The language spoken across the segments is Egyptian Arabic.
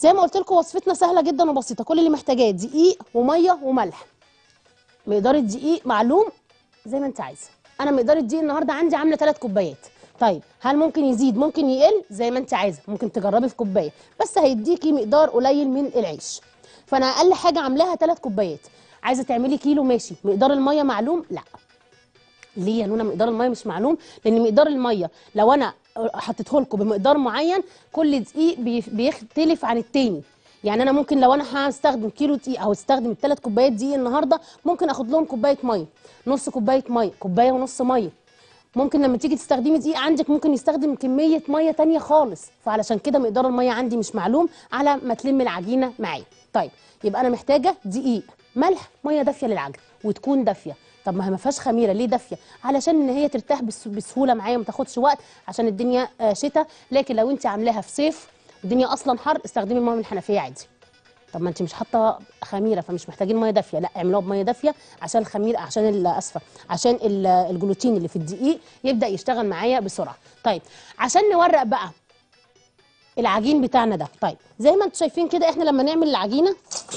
زي ما قلت لكم وصفتنا سهله جدا وبسيطه كل اللي محتاجاه دقيق وميه وملح مقدار الدقيق معلوم زي ما انت عايزه انا مقدار الدقيق النهارده عندي عامله 3 كوبايات طيب هل ممكن يزيد ممكن يقل زي ما انت عايزه ممكن تجربي في كوبايه بس هيديكي مقدار قليل من العيش فانا اقل حاجه عاملاها 3 كوبايات عايزه تعملي كيلو ماشي مقدار الميه معلوم لا ليه يا نونا مقدار الميه مش معلوم لان مقدار الميه لو انا حطيته لكم بمقدار معين كل دقيق بي- بيختلف عن التاني يعني انا ممكن لو انا هستخدم كيلو دقيق او استخدم الثلاث كوبايات دقيق النهارده ممكن اخد لهم كوبايه ميه نص كوبايه ميه كوبايه ونص ميه ممكن لما تيجي تستخدمي دقيق عندك ممكن يستخدم كميه ميه تانية خالص فعلشان كده مقدار الميه عندي مش معلوم على ما تلم العجينه معايا طيب يبقى انا محتاجه دقيق ملح ميه دافيه للعجن وتكون دافيه طب ما هي ما فيهاش خميره ليه دافيه علشان ان هي ترتاح بس- بسهوله معايا وما تاخدش وقت عشان الدنيا آه، شتاء لكن لو انت عاملاها في صيف الدنيا اصلا حر استخدمي ميه من الحنفيه عادي طب ما انت مش حاطه خميره فمش محتاجين ميه دافيه لا اعملوها بميه دافيه عشان الخميره عشان ال- اسفه عشان ال- الجلوتين اللي في الدقيق يبدا يشتغل معايا بسرعه طيب عشان نورق بقى العجين بتاعنا ده طيب زي ما انتم شايفين كده احنا لما نعمل العجينه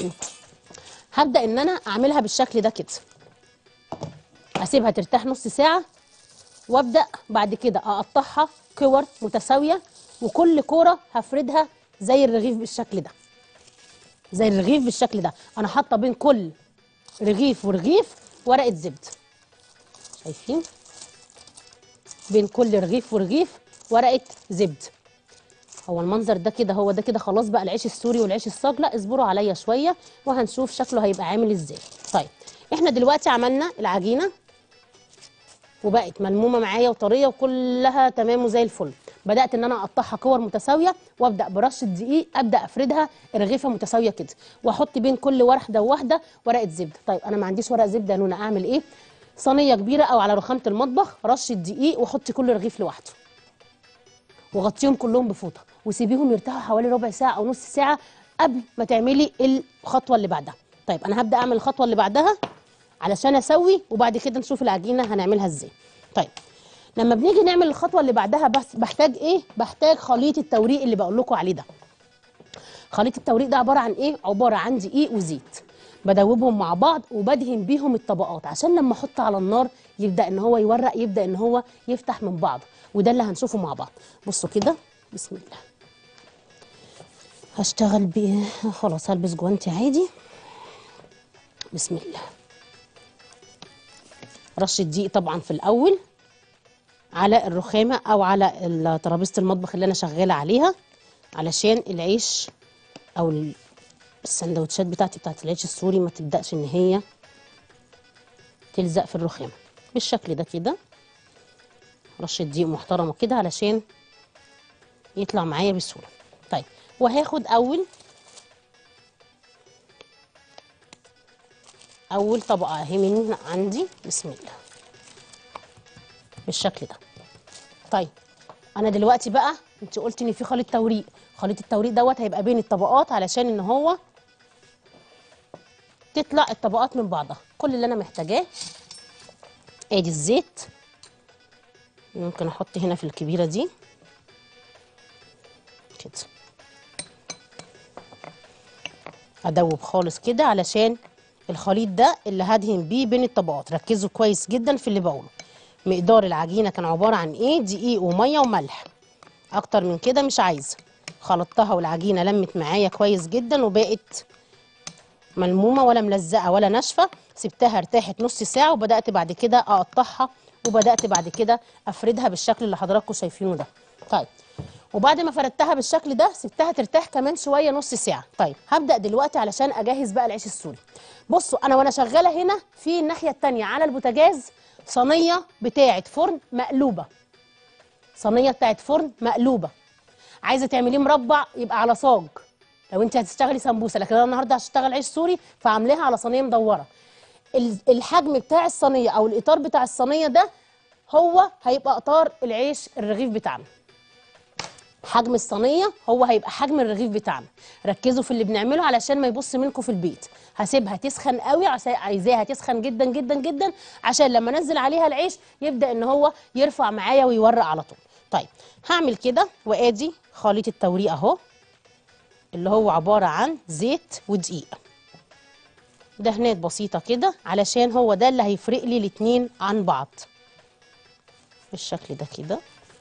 هبدا ان انا اعملها بالشكل ده كده اسيبها ترتاح نص ساعه وابدا بعد كده اقطعها كور متساويه وكل كوره هفردها زي الرغيف بالشكل ده زي الرغيف بالشكل ده انا حاطه بين كل رغيف ورغيف ورقه زبده شايفين بين كل رغيف ورغيف ورقه زبده هو المنظر ده كده هو ده كده خلاص بقى العيش السوري والعيش الصاج لا اصبروا عليا شويه وهنشوف شكله هيبقى عامل ازاي طيب احنا دلوقتي عملنا العجينه وبقت ملمومه معايا وطريه وكلها تمام وزي الفل بدات ان انا اقطعها كور متساويه وابدا برشه دقيق ابدا افردها رغيفه متساويه كده واحط بين كل واحده وواحده ورقه زبده طيب انا ما عنديش ورقه زبده يا نونا اعمل ايه صينيه كبيره او على رخامه المطبخ رشه دقيق وحطي كل رغيف لوحده وغطيهم كلهم بفوطه وسيبيهم يرتاحوا حوالي ربع ساعه او نص ساعه قبل ما تعملي الخطوه اللي بعدها طيب انا هبدا اعمل الخطوه اللي بعدها علشان اسوي وبعد كده نشوف العجينه هنعملها ازاي طيب لما بنيجي نعمل الخطوه اللي بعدها بس بحتاج ايه بحتاج خليط التوريق اللي بقول لكم عليه ده خليط التوريق ده عباره عن ايه عباره عن دقيق وزيت بدوبهم مع بعض وبدهن بيهم الطبقات عشان لما احط على النار يبدا ان هو يورق يبدا ان هو يفتح من بعضه وده اللي هنشوفه مع بعض بصوا كده بسم الله هشتغل ب خلاص هلبس جوانتي عادي بسم الله رشه دقيق طبعا في الاول على الرخامه او على ال- ترابيزه المطبخ اللي انا شغاله عليها علشان العيش او ال- السندوتشات بتاعتي بتاعت العيش السوري ما تبداش ان هي تلزق في الرخامه بالشكل ده كده رشه دقيق محترمه كده علشان يطلع معايا بسهوله طيب وهاخد اول اول طبقه اهي من عندي بسم الله بالشكل ده طيب انا دلوقتي بقى انت قلت ان في خليط توريق خليط التوريق دوت هيبقى بين الطبقات علشان ان هو تطلع الطبقات من بعضها كل اللي انا محتاجاه ادي الزيت ممكن احط هنا في الكبيره دي كده ادوب خالص كده علشان الخليط ده اللي هدهن بيه بين الطبقات ركزوا كويس جدا في اللي بقوله مقدار العجينه كان عباره عن ايه دقيق وميه وملح اكتر من كده مش عايزه خلطتها والعجينه لمت معايا كويس جدا وبقت ملمومه ولا ملزقه ولا ناشفه سبتها ارتاحت نص ساعه وبدات بعد كده اقطعها وبدات بعد كده افردها بالشكل اللي حضراتكم شايفينه ده طيب وبعد ما فردتها بالشكل ده سبتها ترتاح كمان شويه نص ساعه طيب هبدا دلوقتي علشان اجهز بقى العيش السوري بصوا انا وانا شغاله هنا في الناحيه التانية على البوتاجاز صينيه بتاعه فرن مقلوبه صينيه بتاعه فرن مقلوبه عايزه تعمليه مربع يبقى على صاج لو انت هتشتغلي سمبوسه لكن انا النهارده هشتغل عيش سوري فعاملاها على صينيه مدوره ال- الحجم بتاع الصينيه او الاطار بتاع الصينيه ده هو هيبقى اطار العيش الرغيف بتاعنا حجم الصينيه هو هيبقى حجم الرغيف بتاعنا ركزوا في اللي بنعمله علشان ما يبص منكم في البيت هسيبها تسخن قوي عشان عايزاها تسخن جدا جدا جدا عشان لما انزل عليها العيش يبدا ان هو يرفع معايا ويورق على طول طيب هعمل كده وادي خليط التوريق اهو اللي هو عباره عن زيت ودقيق دهنات بسيطه كده علشان هو ده اللي هيفرق لي الاتنين عن بعض بالشكل ده كده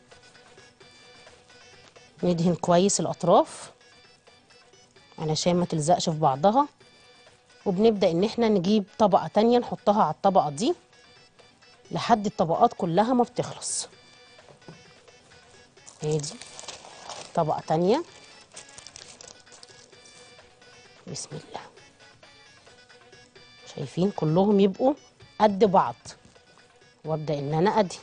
ندهن كويس الاطراف علشان ما تلزقش في بعضها وبنبدا ان احنا نجيب طبقه تانية نحطها على الطبقه دي لحد الطبقات كلها ما بتخلص ادي طبقه تانية بسم الله شايفين كلهم يبقوا قد بعض وابدا ان انا ادهن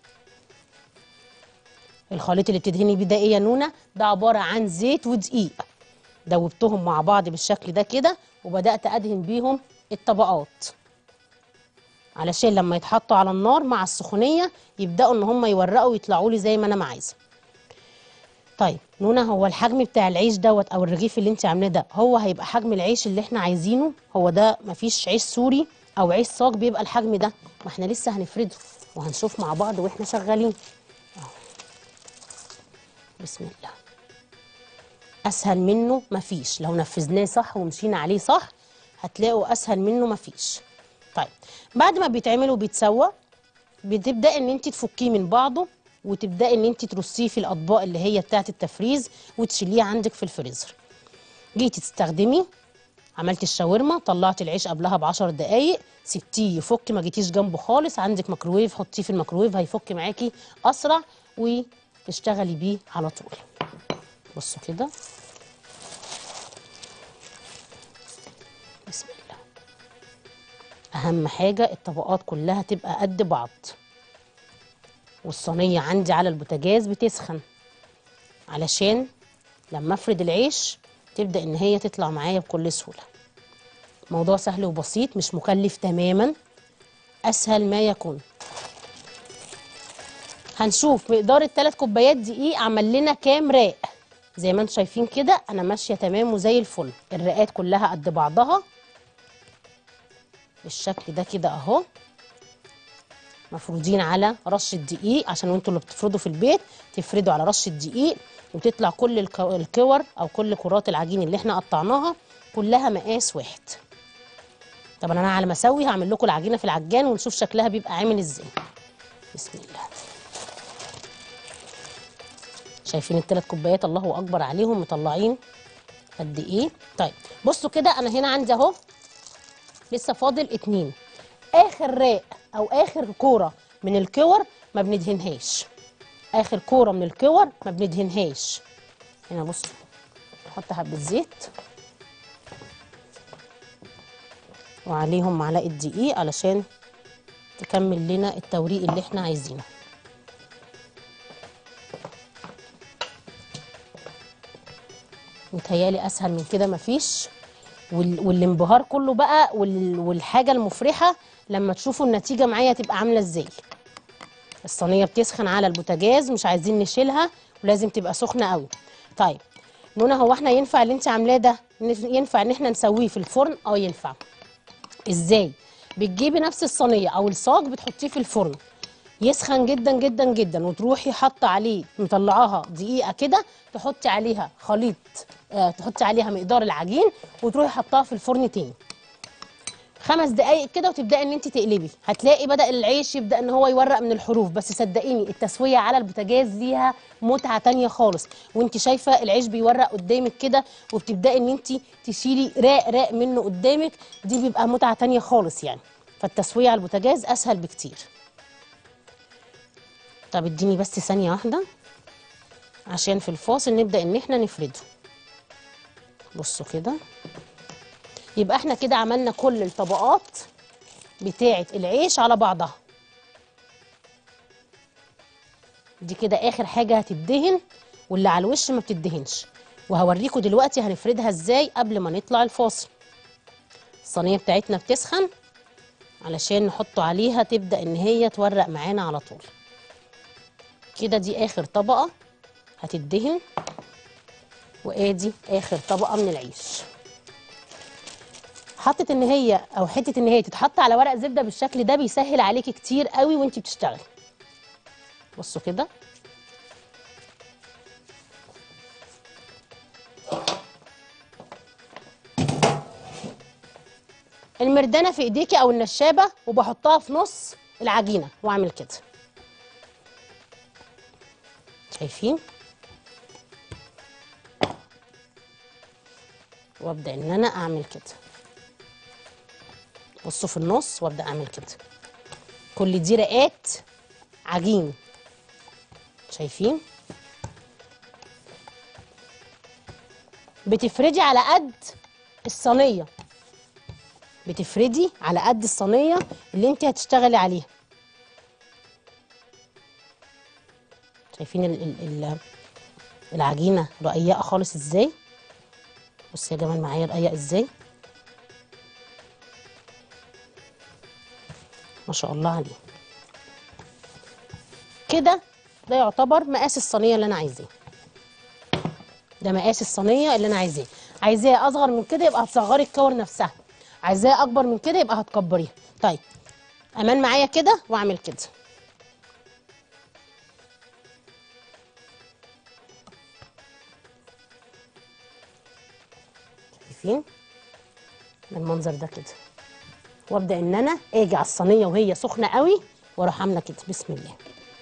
الخليط اللي بتدهني بيه ده ايه يا نونا ده عباره عن زيت ودقيق دوبتهم مع بعض بالشكل ده كده وبدات ادهن بيهم الطبقات علشان لما يتحطوا على النار مع السخونيه يبداوا ان هم يورقوا ويطلعوا لي زي ما انا ما عايزه طيب نونا هو الحجم بتاع العيش دوت او الرغيف اللي انت عاملاه ده هو هيبقى حجم العيش اللي احنا عايزينه هو ده مفيش عيش سوري او عيش صاج بيبقى الحجم ده ما احنا لسه هنفرده وهنشوف مع بعض واحنا شغالين أهو. بسم الله اسهل منه مفيش لو نفذناه صح ومشينا عليه صح هتلاقوا اسهل منه مفيش طيب بعد ما بيتعمل وبيتسوى بتبداي ان انت تفكيه من بعضه وتبداي ان انت ترصيه في الاطباق اللي هي بتاعه التفريز وتشيليه عندك في الفريزر جيتي تستخدمي عملتي الشاورما طلعتي العيش قبلها ب 10 دقايق سبتيه يفك ما جيتيش جنبه خالص عندك ميكروويف حطيه في الميكروويف هيفك معاكي اسرع وتشتغلي بيه على طول بصوا كده بسم الله اهم حاجه الطبقات كلها تبقى قد بعض والصينيه عندي على البوتاجاز بتسخن علشان لما افرد العيش تبدا ان هي تطلع معايا بكل سهوله موضوع سهل وبسيط مش مكلف تماما اسهل ما يكون هنشوف مقدار الثلاث كوبايات دقيق عمل لنا كام راق زي ما انتم شايفين كده انا ماشيه تمام وزي الفل الرقات كلها قد بعضها بالشكل ده كده اهو مفروضين على رشه دقيق عشان وانتوا اللي بتفردوا في البيت تفردوا على رشه دقيق وتطلع كل الكو- الكور او كل كرات العجين اللي احنا قطعناها كلها مقاس واحد طبعا انا على ما اسوي هعمل لكم العجينه في العجان ونشوف شكلها بيبقى عامل ازاي بسم الله شايفين الثلاث كوبايات الله اكبر عليهم مطلعين قد ايه طيب بصوا كده انا هنا عندي اهو لسه فاضل اتنين اخر راق او اخر كوره من الكور ما بندهنهاش اخر كوره من الكور ما بندهنهاش هنا بصوا نحط حبه زيت وعليهم معلقه دقيق علشان تكمل لنا التوريق اللي احنا عايزينه متهيالي اسهل من كده مفيش وال- والانبهار كله بقى وال- والحاجه المفرحه لما تشوفوا النتيجه معايا تبقى عامله ازاي الصينيه بتسخن على البوتاجاز مش عايزين نشيلها ولازم تبقى سخنه قوي طيب نونا هو احنا ينفع اللي انت عاملاه ده نف- ينفع ان احنا نسويه في الفرن اه ينفع ازاي بتجيبي نفس الصينيه او الصاج بتحطيه في الفرن يسخن جدا جدا جدا وتروحي حاطه عليه مطلعاها دقيقه كده تحطي عليها خليط آه تحطي عليها مقدار العجين وتروحي حطاها في الفرن تاني خمس دقايق كده وتبداي ان انت تقلبي هتلاقي بدا العيش يبدا ان هو يورق من الحروف بس صدقيني التسويه على البوتاجاز ليها متعه تانية خالص وانت شايفه العيش بيورق قدامك كده وبتبداي ان انت تشيلي راق راق منه قدامك دي بيبقى متعه تانية خالص يعني فالتسويه على البوتاجاز اسهل بكتير طب اديني بس ثانيه واحده عشان في الفاصل نبدا ان احنا نفرده بصوا كده يبقى احنا كده عملنا كل الطبقات بتاعه العيش على بعضها دي كده اخر حاجه هتدهن واللي على الوش ما بتدهنش وهوريكم دلوقتي هنفردها ازاي قبل ما نطلع الفاصل الصينيه بتاعتنا بتسخن علشان نحطه عليها تبدا ان هي تورق معانا على طول كده دي اخر طبقه هتدهن وادي اخر طبقه من العيش حطت ان هي او حته ان هي تتحط على ورق زبده بالشكل ده بيسهل عليكي كتير قوي وانت بتشتغلي بصوا كده المردانه في ايديكي او النشابه وبحطها في نص العجينه واعمل كده شايفين وابدا ان انا اعمل كده بصوا في النص وابدا اعمل كده كل دي رقات عجين شايفين بتفردي على قد الصينيه بتفردي على قد الصينيه اللي انت هتشتغلي عليها شايفين ال ال ال العجينه رقيقه خالص ازاي بص يا جمال معايا رقيق ازاي ما شاء الله عليه كده ده يعتبر مقاس الصينيه اللي انا عايزاه ده مقاس الصينيه اللي انا عايزاه عايزاه اصغر من كده يبقى هتصغري الكور نفسها عايزاه اكبر من كده يبقى هتكبريها طيب امان معايا كده واعمل كده شايفين بالمنظر ده كده وابدا ان انا اجي على الصينيه وهي سخنه قوي واروح عامله كده بسم الله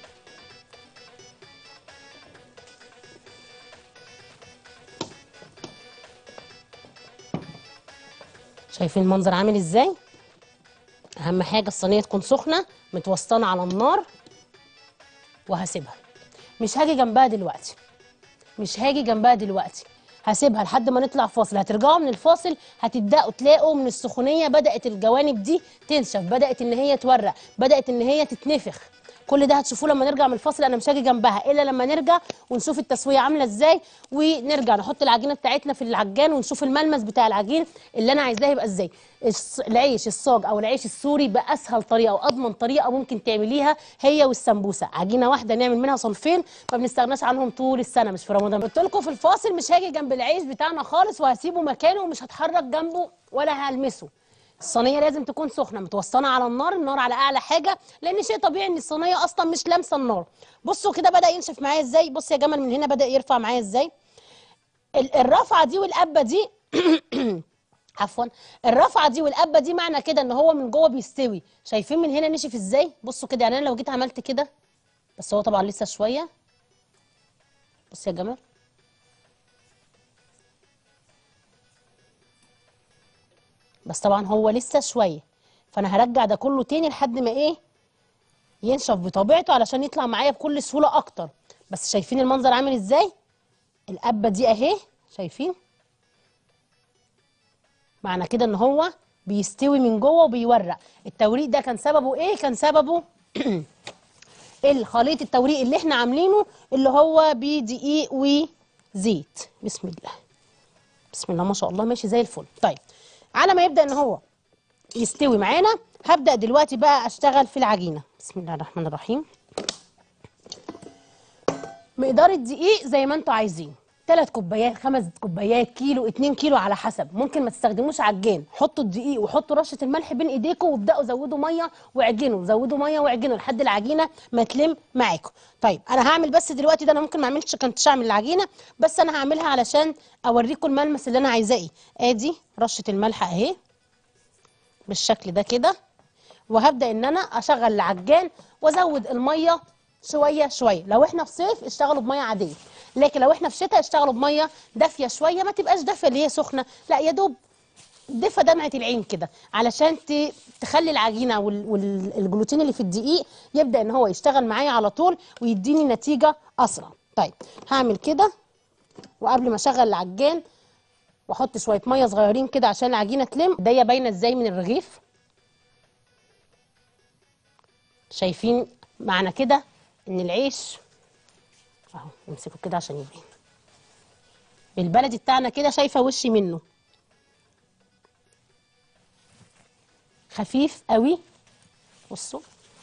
شايفين المنظر عامل ازاي اهم حاجه الصينيه تكون سخنه متوسطنه على النار وهسيبها مش هاجي جنبها دلوقتي مش هاجي جنبها دلوقتي هسيبها لحد ما نطلع فاصل هترجعوا من الفاصل هتبداوا تلاقوا من السخونيه بدات الجوانب دي تنشف بدات ان هي تورق بدات ان هي تتنفخ كل ده هتشوفوه لما نرجع من الفاصل انا مش هاجي جنبها الا لما نرجع ونشوف التسويه عامله ازاي ونرجع نحط العجينه بتاعتنا في العجان ونشوف الملمس بتاع العجين اللي انا عايزاه يبقى ازاي الص- العيش الصاج او العيش السوري باسهل طريقه واضمن طريقه ممكن تعمليها هي والسمبوسه عجينه واحده نعمل منها صنفين ما بنستغناش عنهم طول السنه مش في رمضان قلت لكم في الفاصل مش هاجي جنب العيش بتاعنا خالص وهسيبه مكانه ومش هتحرك جنبه ولا هلمسه الصينيه لازم تكون سخنه متوسطنه على النار النار على اعلى حاجه لان شيء طبيعي ان الصينيه اصلا مش لامسه النار بصوا كده بدا ينشف معايا ازاي بص يا جمل من هنا بدا يرفع معايا ازاي ال- الرفعه دي والقبه دي عفوا الرفعه دي والقبه دي معنى كده ان هو من جوه بيستوي شايفين من هنا نشف ازاي بصوا كده يعني انا لو جيت عملت كده بس هو طبعا لسه شويه بص يا جمال بس طبعا هو لسه شويه فانا هرجع ده كله تاني لحد ما ايه ينشف بطبيعته علشان يطلع معايا بكل سهوله اكتر بس شايفين المنظر عامل ازاي القبه دي اهي شايفين معنى كده ان هو بيستوي من جوه وبيورق التوريق ده كان سببه ايه كان سببه الخليط التوريق اللي احنا عاملينه اللي هو بدقيق وزيت بسم الله بسم الله ما شاء الله ماشي زي الفل طيب على ما يبدا ان هو يستوي معانا هبدا دلوقتي بقى اشتغل في العجينه بسم الله الرحمن الرحيم مقدار الدقيق زي ما انتوا عايزين ثلاث كوبايات خمس كوبايات كيلو 2 كيلو على حسب ممكن ما تستخدموش عجان حطوا الدقيق وحطوا رشه الملح بين ايديكم وابداوا زودوا ميه واعجنوا زودوا ميه واعجنوا لحد العجينه ما تلم معاكم طيب انا هعمل بس دلوقتي ده انا ممكن ما اعملش كنتش اعمل العجينه بس انا هعملها علشان اوريكم الملمس اللي انا عايزاه ايه ادي رشه الملح اهي بالشكل ده كده وهبدا ان انا اشغل العجان وازود الميه شويه شويه لو احنا في صيف اشتغلوا بميه عاديه لكن لو احنا في شتاء اشتغلوا بميه دافيه شويه ما تبقاش دافيه اللي هي سخنه لا يا دوب دفى دمعه العين كده علشان ت- تخلي العجينه وال- والجلوتين اللي في الدقيق يبدا ان هو يشتغل معايا على طول ويديني نتيجه اسرع طيب هعمل كده وقبل ما اشغل العجان واحط شويه ميه صغيرين كده عشان العجينه تلم ايديا باينه ازاي من الرغيف شايفين معنى كده ان العيش اهو نمسكه كده عشان يبين بالبلدي بتاعنا كده شايفه وشي منه خفيف قوي بصوا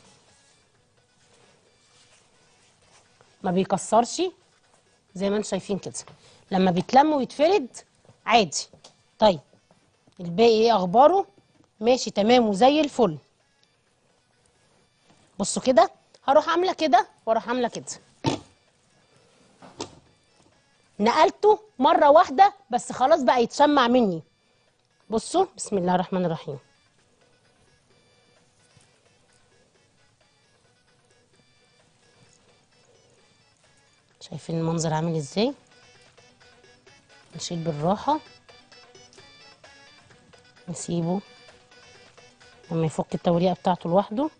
ما بيكسرش زي ما انتم شايفين كده لما بيتلم ويتفرد عادي طيب الباقي ايه اخباره ماشي تمام وزي الفل بصوا كده هروح عامله كده واروح عامله كده نقلته مره واحده بس خلاص بقى يتشمع مني بصوا بسم الله الرحمن الرحيم شايفين المنظر عامل ازاي نشيل بالراحة نسيبه لما يفك التوريقة بتاعته لوحده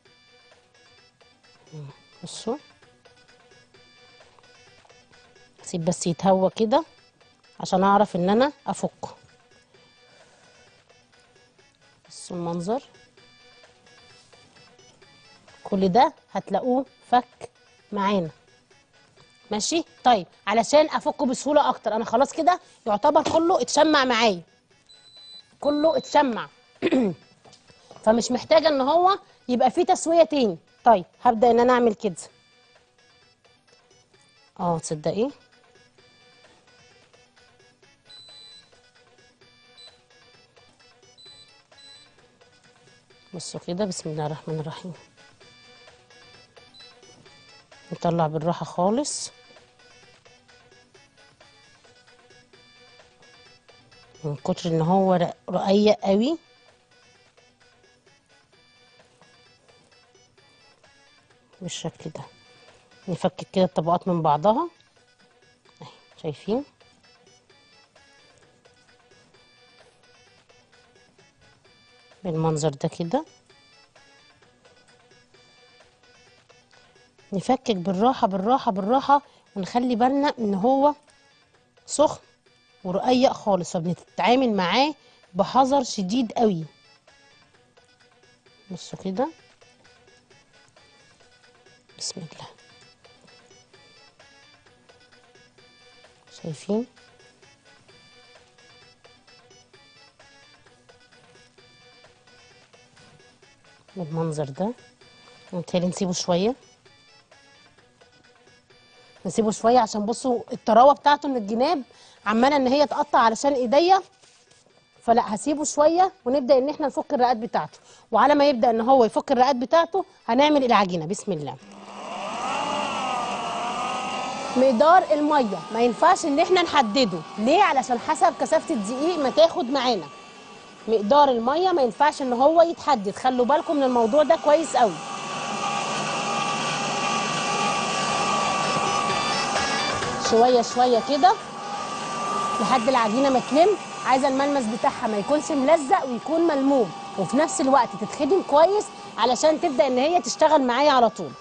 بصوا اسيب بس يتهوى كده عشان اعرف ان انا افكه بصوا المنظر كل ده هتلاقوه فك معانا ماشي طيب علشان افكه بسهوله اكتر انا خلاص كده يعتبر كله اتشمع معايا كله اتشمع فمش محتاجه ان هو يبقى فيه تسويه تاني طيب هبدا ان انا اعمل كده اه تصدقي بصوا كده بسم الله الرحمن الرحيم نطلع بالراحه خالص من كتر ان هو ر- رقيق قوي بالشكل ده نفكك كده الطبقات من بعضها اهي شايفين بالمنظر ده كده نفكك بالراحة بالراحة بالراحة ونخلي بالنا ان هو سخن ورقيق خالص فبنتعامل معاه بحذر شديد قوي بصوا كده بسم الله شايفين بالمنظر ده وبالتالي نسيبه شويه نسيبه شويه عشان بصوا الطراوه بتاعته من الجناب عماله ان هي تقطع علشان ايديا فلا هسيبه شويه ونبدا ان احنا نفك الرقات بتاعته وعلى ما يبدا ان هو يفك الرقات بتاعته هنعمل العجينه بسم الله مقدار الميه ما ينفعش ان احنا نحدده ليه علشان حسب كثافه الدقيق ما تاخد معانا مقدار الميه ما ينفعش ان هو يتحدد خلوا بالكم من الموضوع ده كويس قوي شويه شويه كده لحد العجينه ما تلم عايزه الملمس بتاعها ما يكونش ملزق ويكون ملموم وفي نفس الوقت تتخدم كويس علشان تبدا ان هي تشتغل معايا على طول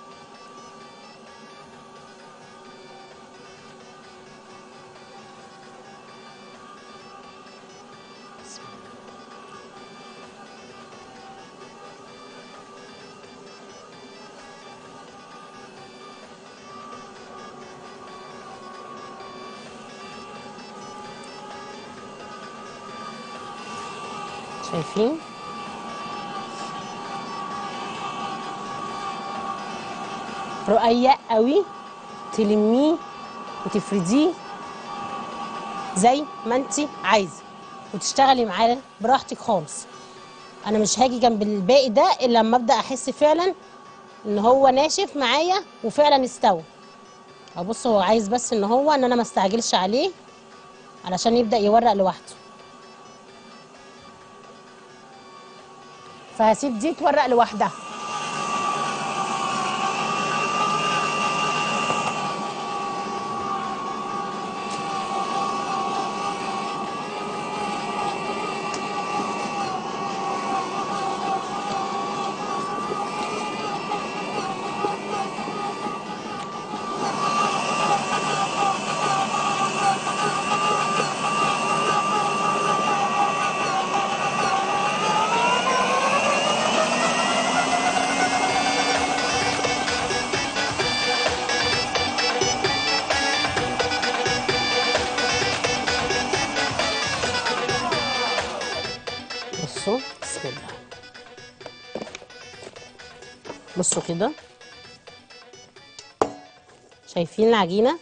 شايفين رقيق قوي تلميه وتفرديه زي ما انت عايزه وتشتغلي معاه براحتك خالص انا مش هاجي جنب الباقي ده الا لما ابدا احس فعلا ان هو ناشف معايا وفعلا استوى ابص هو عايز بس ان هو ان انا ما استعجلش عليه علشان يبدا يورق لوحده فهسيب دي تورق لوحدها بصوا بسم الله بصوا كده شايفين العجينة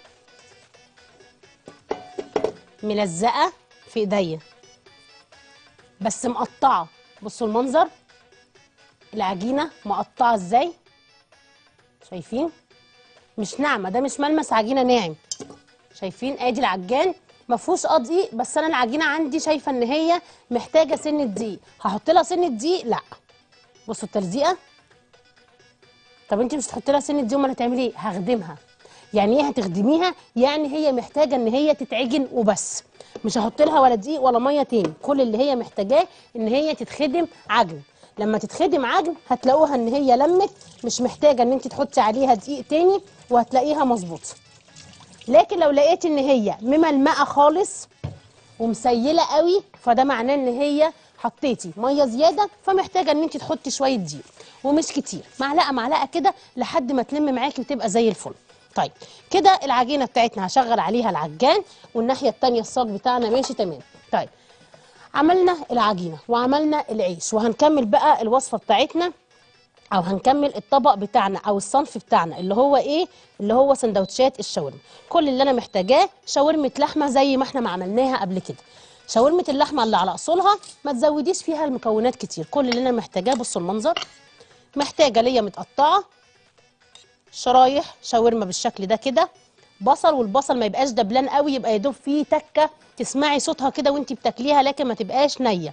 ملزقة في ايديا بس مقطعة بصوا المنظر العجينة مقطعة ازاي شايفين مش ناعمة ده مش ملمس عجينة ناعم شايفين ادي العجان ما فيهوش اه دقيق بس انا العجينه عندي شايفه ان هي محتاجه سنه دقيق هحط لها سنه دقيق لا بصوا التلزيقه طب انت مش هتحطي لها سنه دقيق امال هتعملي ايه هخدمها يعني ايه هتخدميها يعني هي محتاجه ان هي تتعجن وبس مش هحط لها ولا دقيق ولا ميه تاني كل اللي هي محتاجاه ان هي تتخدم عجن لما تتخدم عجن هتلاقوها ان هي لمت مش محتاجه ان انت تحطي عليها دقيق تاني وهتلاقيها مظبوطه لكن لو لقيت ان هي مملمقه خالص ومسيله قوي فده معناه ان هي حطيتي ميه زياده فمحتاجه ان انت تحطي شويه دقيق ومش كتير معلقه معلقه كده لحد ما تلم معاكي وتبقى زي الفل طيب كده العجينه بتاعتنا هشغل عليها العجان والناحيه التانيه الصاج بتاعنا ماشي تمام طيب عملنا العجينه وعملنا العيش وهنكمل بقى الوصفه بتاعتنا او هنكمل الطبق بتاعنا او الصنف بتاعنا اللي هو ايه اللي هو سندوتشات الشاورما كل اللي انا محتاجاه شاورمه لحمه زي ما احنا ما عملناها قبل كده شاورمه اللحمه اللي على اصولها ما تزوديش فيها المكونات كتير كل اللي انا محتاجاه بصوا المنظر محتاجه ليا متقطعه شرايح شاورما بالشكل ده كده بصل والبصل ما يبقاش دبلان قوي يبقى يدوب فيه تكه تسمعي صوتها كده وانت بتاكليها لكن ما تبقاش نيه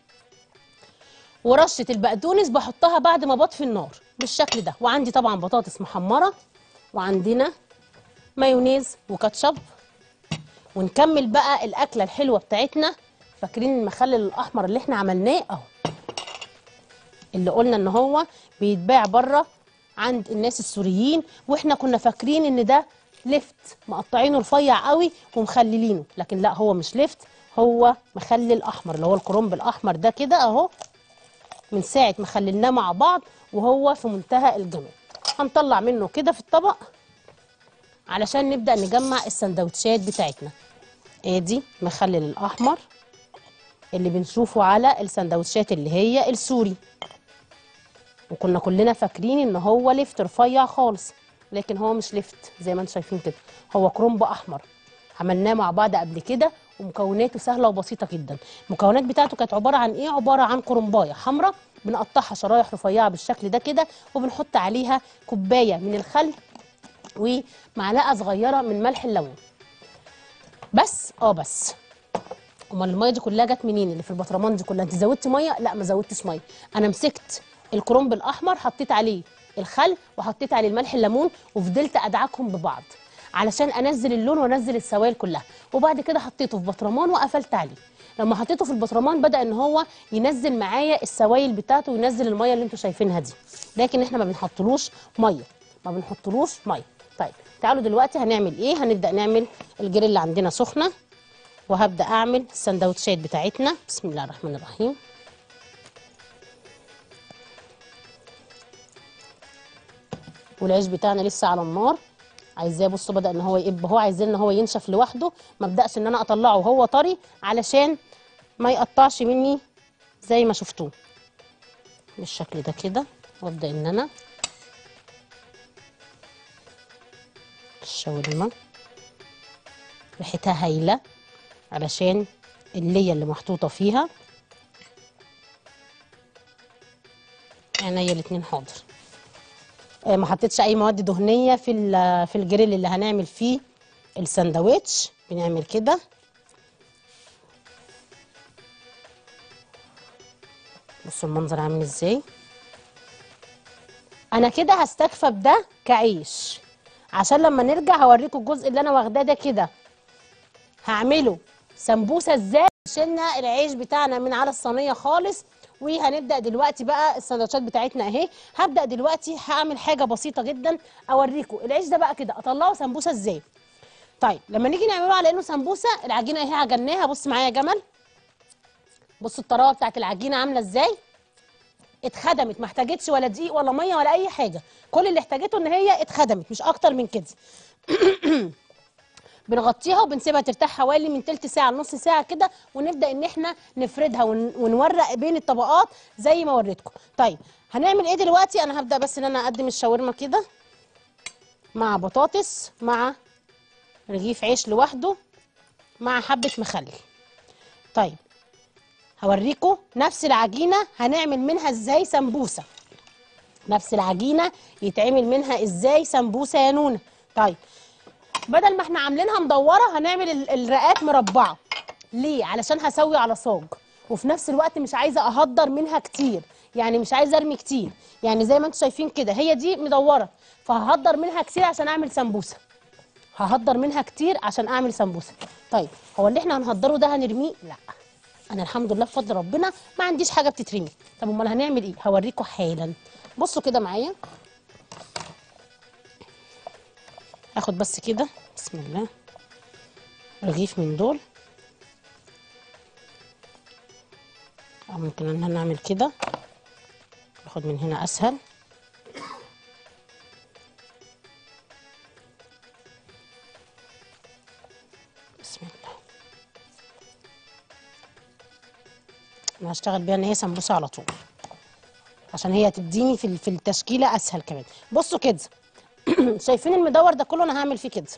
ورشه البقدونس بحطها بعد ما بطفي النار بالشكل ده وعندي طبعا بطاطس محمره وعندنا مايونيز وكاتشب ونكمل بقى الاكله الحلوه بتاعتنا فاكرين المخلل الاحمر اللي احنا عملناه اهو اللي قلنا ان هو بيتباع بره عند الناس السوريين واحنا كنا فاكرين ان ده لفت مقطعينه رفيع قوي ومخللينه لكن لا هو مش لفت هو مخلل احمر اللي هو الكرنب الاحمر ده كده اهو من ساعه ما خللناه مع بعض وهو في منتهى الجمال هنطلع منه كده في الطبق علشان نبدا نجمع السندوتشات بتاعتنا ادي مخلل الاحمر اللي بنشوفه على السندوتشات اللي هي السوري وكنا كلنا فاكرين ان هو لفت رفيع خالص لكن هو مش لفت زي ما انتم شايفين كده هو كرنب احمر عملناه مع بعض قبل كده ومكوناته سهله وبسيطه جدا المكونات بتاعته كانت عباره عن ايه عباره عن كرنبايه حمراء بنقطعها شرايح رفيعه بالشكل ده كده وبنحط عليها كوبايه من الخل ومعلقه صغيره من ملح الليمون بس اه بس امال الميه دي كلها جت منين اللي في البطرمان دي كلها انت زودتي ميه لا ما زودتش ميه انا مسكت الكرنب الاحمر حطيت عليه الخل وحطيت عليه الملح الليمون وفضلت ادعكهم ببعض علشان انزل اللون وانزل السوائل كلها وبعد كده حطيته في بطرمان وقفلت عليه لما حطيته في البطرمان بدا ان هو ينزل معايا السوائل بتاعته وينزل الميه اللي انتوا شايفينها دي لكن احنا ما بنحطلوش ميه ما بنحطلوش ميه طيب تعالوا دلوقتي هنعمل ايه هنبدا نعمل الجريل اللي عندنا سخنه وهبدا اعمل السندوتشات بتاعتنا بسم الله الرحمن الرحيم والعيش بتاعنا لسه على النار عايزاه بصوا بدا ان هو يقب هو عايزاه ان هو ينشف لوحده ما ابداش ان انا اطلعه وهو طري علشان ما يقطعش مني زي ما شفتوه بالشكل ده كده وابدا ان انا الشاورما ريحتها هايله علشان اللية اللي محطوطه فيها عينيا الاتنين حاضر آه، ما حطيتش اي مواد دهنيه في ال- في الجريل اللي هنعمل فيه الساندوتش بنعمل كده بصوا المنظر عامل ازاي انا كده هستكفى بده كعيش عشان لما نرجع هوريكم الجزء اللي انا واخداه ده كده هعمله سمبوسه ازاي شلنا العيش بتاعنا من على الصينيه خالص وهنبدا دلوقتي بقى السندوتشات بتاعتنا اهي هبدا دلوقتي هعمل حاجه بسيطه جدا اوريكم العيش ده بقى كده اطلعه سمبوسه ازاي طيب لما نيجي نعمله على انه سمبوسه العجينه اهي عجناها بص معايا يا جمل بصوا الطراوه بتاعت العجينه عامله ازاي اتخدمت ما احتاجتش ولا دقيق ولا ميه ولا اي حاجه كل اللي احتاجته ان هي اتخدمت مش اكتر من كده بنغطيها وبنسيبها ترتاح حوالي من تلت ساعه لنص ساعه كده ونبدا ان احنا نفردها ون- ونورق بين الطبقات زي ما وريتكم طيب هنعمل ايه دلوقتي انا هبدا بس ان انا اقدم الشاورما كده مع بطاطس مع رغيف عيش لوحده مع حبه مخلل طيب هوريكم نفس العجينه هنعمل منها ازاي سمبوسه نفس العجينه يتعمل منها ازاي سمبوسه يا نونه طيب بدل ما احنا عاملينها مدوره هنعمل ال- الرقات مربعه ليه علشان هسوي على صاج وفي نفس الوقت مش عايزه اهدر منها كتير يعني مش عايزه ارمي كتير يعني زي ما انتم شايفين كده هي دي مدوره فههدر منها كتير عشان اعمل سمبوسه ههدر منها كتير عشان اعمل سمبوسه طيب هو اللي احنا هنهدره ده هنرميه لا انا الحمد لله بفضل ربنا ما عنديش حاجه بتترمي طب امال هنعمل ايه هوريكم حالا بصوا كده معايا هاخد بس كده بسم الله رغيف من دول او ممكن ان انا نعمل كده اخد من هنا اسهل بسم الله انا هشتغل بيها ان هي سمبوسه على طول عشان هي تديني في في التشكيله اسهل كمان بصوا كده شايفين المدور ده كله انا هعمل فيه كده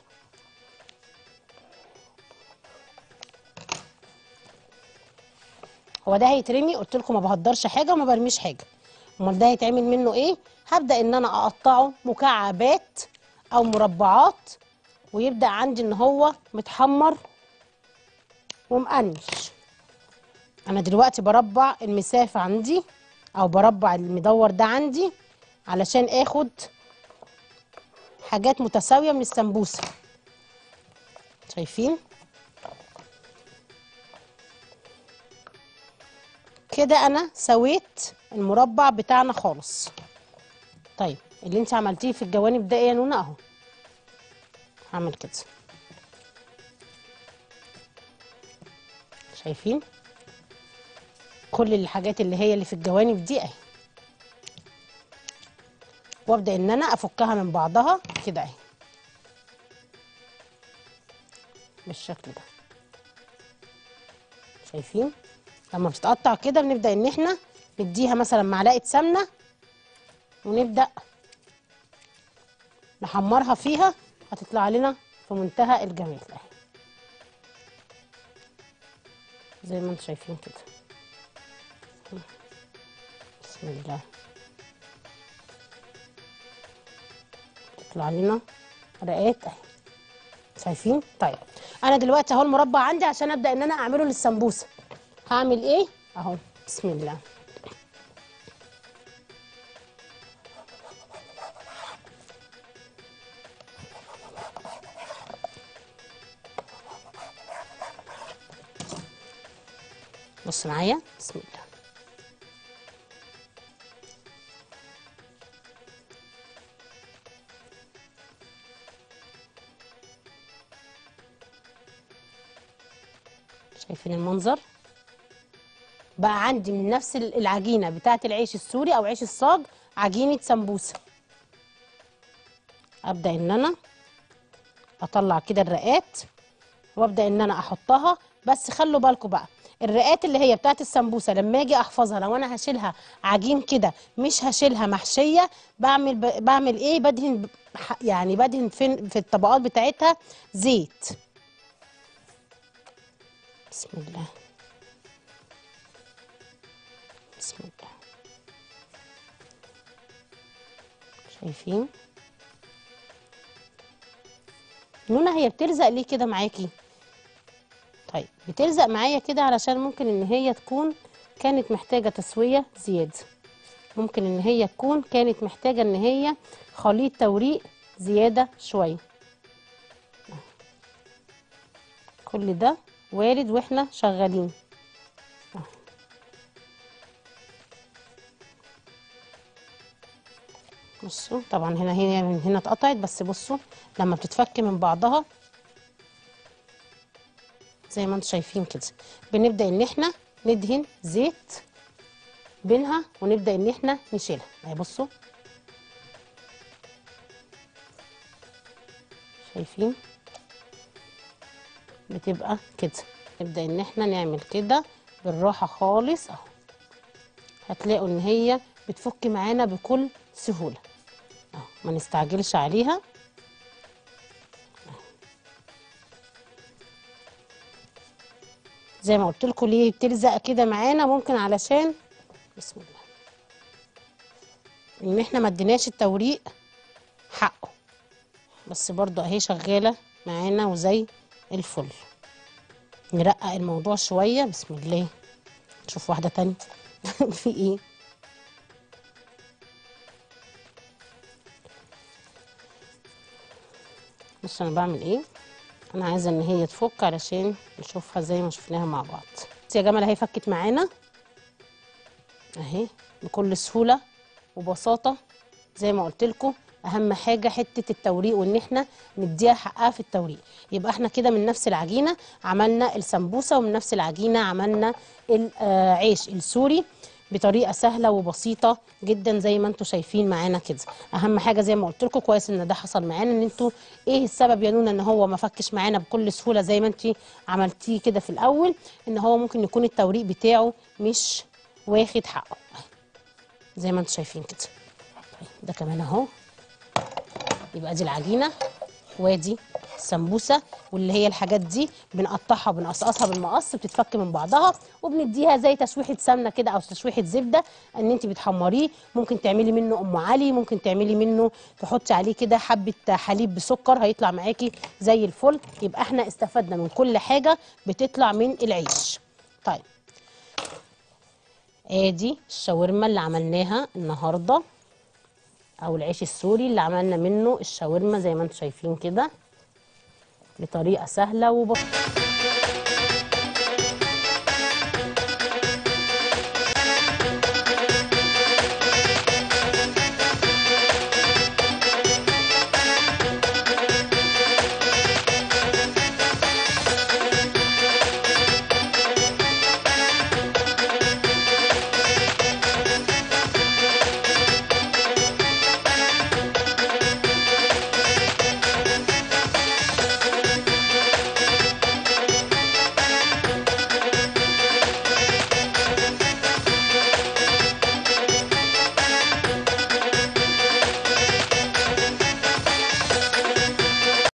هو ده هيترمي قلت لكم ما بهدرش حاجه وما برميش حاجه امال ده هيتعمل منه ايه هبدا ان انا اقطعه مكعبات او مربعات ويبدا عندي ان هو متحمر ومقرمش انا دلوقتي بربع المسافه عندي او بربع المدور ده عندي علشان اخد حاجات متساويه من السمبوسه شايفين كده انا سويت المربع بتاعنا خالص طيب اللي انت عملتيه في الجوانب ده ايه يا نونا اهو هعمل كده شايفين كل الحاجات اللي هي اللي في الجوانب دي اهي وابدا ان انا افكها من بعضها كده اهي بالشكل ده شايفين لما بتتقطع كده بنبدا ان احنا نديها مثلا معلقه سمنه ونبدا نحمرها فيها هتطلع لنا في منتهى الجمال اهي زي ما انتم شايفين كده بسم الله تطلع لنا رقات اهي شايفين طيب انا دلوقتي اهو المربع عندي عشان ابدا ان انا اعمله للسمبوسه هعمل ايه اهو بسم الله بص معايا بسم الله شايفين المنظر بقى عندي من نفس العجينه بتاعه العيش السوري او عيش الصاج عجينه سمبوسه ابدا ان انا اطلع كده الرقات وابدا ان انا احطها بس خلوا بالكم بقى الرقات اللي هي بتاعت السمبوسه لما اجي احفظها لو انا هشيلها عجين كده مش هشيلها محشيه بعمل ب... بعمل ايه بدهن ب- ح- يعني بدهن في في الطبقات بتاعتها زيت بسم الله بسم الله شايفين نونا هي بتلزق ليه كده معاكي طيب بتلزق معايا كده علشان ممكن ان هي تكون كانت محتاجة تسوية زيادة ممكن ان هي تكون كانت محتاجة ان هي خليط توريق زيادة شوية كل ده وارد واحنا شغالين بصوا طبعا هنا هي من هنا اتقطعت بس بصوا لما بتتفك من بعضها زي ما انتم شايفين كده بنبدا ان احنا ندهن زيت بينها ونبدا ان احنا نشيلها اهي بصوا شايفين بتبقى كده نبدا ان احنا نعمل كده بالراحه خالص اهو هتلاقوا ان هي بتفك معانا بكل سهوله اهو ما نستعجلش عليها زي ما قلت لكم ليه بتلزق كده معانا ممكن علشان بسم الله ان احنا ما اديناش التوريق حقه بس برضو اهي شغاله معانا وزي الفل نرقق الموضوع شويه بسم الله نشوف واحده تانية في ايه بص انا بعمل ايه انا عايزه ان هي تفك علشان نشوفها زي ما شفناها مع بعض بصي يا جمال اهي فكت معانا اهي بكل سهوله وبساطه زي ما قلت لكم اهم حاجه حته التوريق وان احنا نديها حقها في التوريق يبقى احنا كده من نفس العجينه عملنا السمبوسه ومن نفس العجينه عملنا العيش السوري بطريقه سهله وبسيطه جدا زي ما انتم شايفين معانا كده اهم حاجه زي ما قلت لكم كويس ان ده حصل معانا ان انتوا ايه السبب يا نونا ان هو ما فكش معانا بكل سهوله زي ما انت عملتيه كده في الاول ان هو ممكن يكون التوريق بتاعه مش واخد حقه زي ما انتم شايفين كده طيب ده كمان اهو يبقى دي العجينه وادي السمبوسه واللي هي الحاجات دي بنقطعها وبنقصقصها بالمقص بتتفك من بعضها وبنديها زي تشويحه سمنه كده او تشويحه زبده ان انت بتحمريه ممكن تعملي منه ام علي ممكن تعملي منه تحطي عليه كده حبه حليب بسكر هيطلع معاكي زي الفل يبقى احنا استفدنا من كل حاجه بتطلع من العيش طيب ادي الشاورما اللي عملناها النهارده او العيش السوري اللي عملنا منه الشاورما زي ما انتم شايفين كده بطريقه سهله وبسيطه